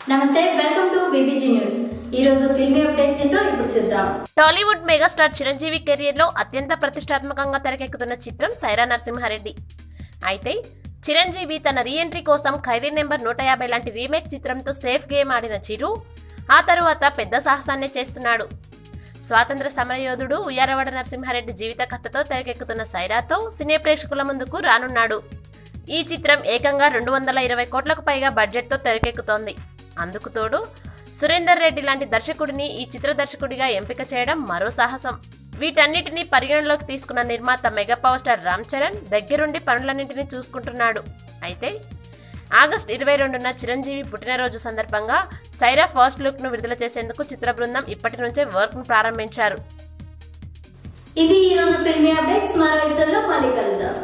నమస్తే welcome to BBG news ఈ రోజు ఫిల్మీ అప్డేట్స్ ఏంటో ఇప్పుడు చూద్దాం టాలీవుడ్ మెగాస్టార్ చిరంజీవి కెరియర్ లో అత్యంత ప్రతిష్టాత్మకంగా తెరకెక్కుతున్న చిత్రం సైరా నరసింహారెడ్డి అయితే చిరంజీవి తన రీఎంట్రీ కోసం ఖైదీ నెంబర్ నూట యాభై లాంటి రీమేక్ చిత్రంతో సేఫ్ గేమ్ ఆడిన చిరు ఆ తరువాత పెద్ద సాహసాన్ని చేస్తున్నాడు స్వాతంత్ర సమరయోధుడు ఉయ్యారవాడ నరసింహారెడ్డి జీవిత కథతో తెరకెక్కుతున్న సైరాతో సినీ ప్రేక్షకుల ముందుకు రానున్నాడు ఈ చిత్రం ఏకంగా రెండు వందల ఇరవై కోట్లకు పైగా బడ్జెట్తో తెరకెక్కుతోంది అందుకు తోడు సురేందర్ రెడ్డి లాంటి దర్శకుడిని ఈ చిత్ర దర్శకుడిగా ఎంపిక చేయడం మరో సాహసం వీటన్నిటిని పరిగణలోకి తీసుకున్న నిర్మాత mega power star Ram Charan దగ్గరుండి పనులన్నింటినీ చూసుకుంటున్నాడు అయితే ఆగస్ట్ ఇరవై రెండున చిరంజీవి పుట్టినరోజు సందర్భంగా సైరా ఫస్ట్ లుక్ ను విడుదల చేసేందుకు చిత్ర బృందం ఇప్పటి నుంచే వర్క్ ను ప్రారంభించారు ఇవి ఈ రోజు ఫిల్మీ అప్డేట్స్ మరో ఎపిసోడ్ లో మళ్ళీ కలుద్దాం